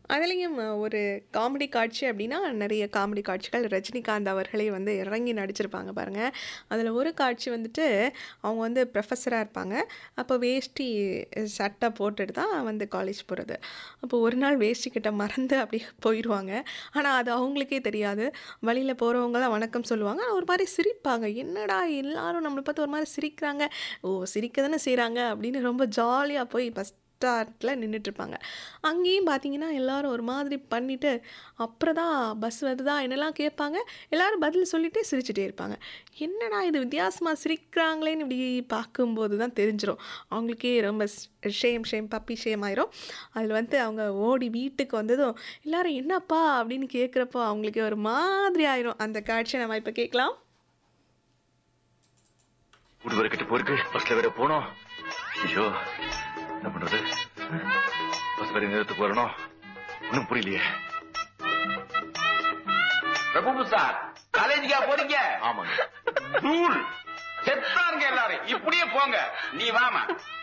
அதுலயும் ஒரு காமெடி காட்சி அப்படின்னா, நெறைய காமெடி காட்சிகள் ரஜினிகாந்த் அவர்களே வந்து இறங்கி நடிச்சிருப்பாங்க பாருங்க. அதுல ஒரு காட்சி வந்துட்டு, அவங்க வந்து புரொஃபஸரா இருப்பாங்க. அப்போ வேஷ்டி, சட்டை போட்டுட்டு தான் வந்து காலேஜ் போறது. அப்போ ஒரு நாள் வேஷ்டி கட்ட மறந்து அப்படியே போயிருவாங்க. ஆனா அது அவங்களுக்கே தெரியாது. வழியில போறவங்கலாம் வணக்கம் சொல்லுவாங்க. ஆனா ஒரு மாரி சிரிப்பாங்க. என்னடா எல்லாரும் நம்மள பார்த்து ஒரு மாரி சிரிக்கிறாங்க. ஓ! சிரிக்க தானே செய்றாங்க அப்படின்னு ரொம்ப ஜாலியா போய் பஸ் ஸ்டாண்ட்ல நின்னுட்டுருப்பாங்க. அங்கேயும் பார்த்தீங்கன்னா, எல்லாரும் ஒரு மாதிரி பண்ணிட்டு, அப்புறம் தான் பஸ் வருதா என்னலாம் கேட்பாங்க. எல்லாரும் பதில் சொல்லிட்டே சிரிச்சுட்டே இருப்பாங்க. என்னடா இது வித்தியாசமா சிரிக்கிறாங்களேன்னு இப்படி பார்க்கும்போது தான் தெரிஞ்சிரும். அவங்களுக்கே ரொம்ப ஸ் ஷேம் ஷேம் பப்பி ஷேம் ஆயிரும். அதில வந்து அவங்க ஓடி வீட்டுக்கு வந்ததும், எல்லாரும் "என்னப்பா?" அப்படின்னு கேட்குறப்போ அவங்களுக்கே ஒரு மாதிரி ஆயிரும். அந்த காட்சிய நம்ம இப்ப கேட்கலாம். வீடு வேற கெட்டு போயிருக்கு. பஸ்ல வேற போணும். ஐயோ! என்ன பண்றது? பஸ் வேற நேரத்துக்கு வரணும். ஒண்ணும் புரியலையே. பிரபு சார் காலேஜுக்கா போறீங்க ஆமாங்க. தூள் செத்தாருங்க எல்லாரும் இப்படியே போங்க நீ வாமா